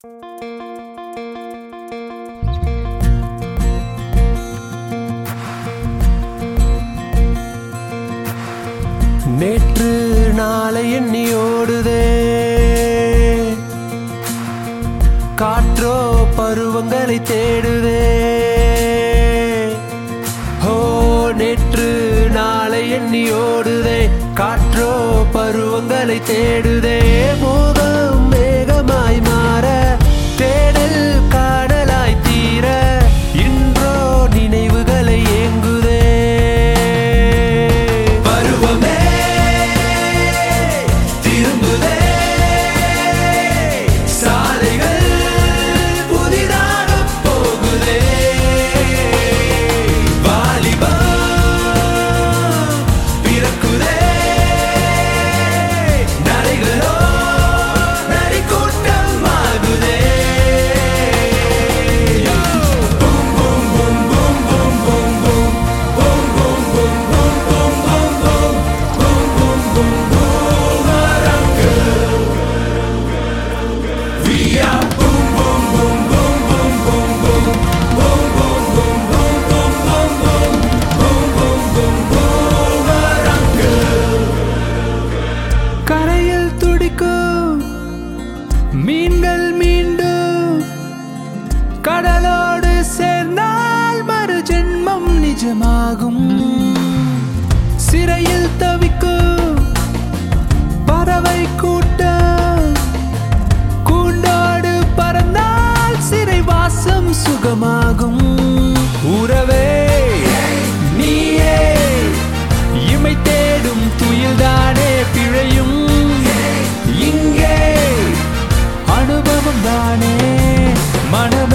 நேற்று நாளை எண்ணி ஓடுதே காற்றோ பருவங்களை தேடுதே ஹோ நேற்று நாளை எண்ணி ஓடுதே காற்றோ பருவங்களை தேடுதே மோகம் மேகமாய் மாற தேடல் காடலாய் தீர இன்றோ நினைவுகளை ஏங்குதே பருவமே திரும்புதே சாலைகள் புதிதாக போகுதே வாலிபம் பிறக்குதே நடைகளோ நரிக்கூட்டம் ஆகுதே We are boom boom boom boom boom boom boom boom boom boom boom boom boom boom boom boom boom boomerang கரையில் துடிக்கும் மீன்கள் மீண்டும் கடலோடு சேர்ந்தால் மறு ஜென்மம் நிஜமாகும் சிறையில் தவிக்கும் பறவை கூட்டம் கூண்டோடு பறந்தால் சிறை வாசம் சுகமாகும் உறவே நீயே இமை தேடும் துயில்தானே பிழையும் இங்கே அனுபவம் தானே மனமே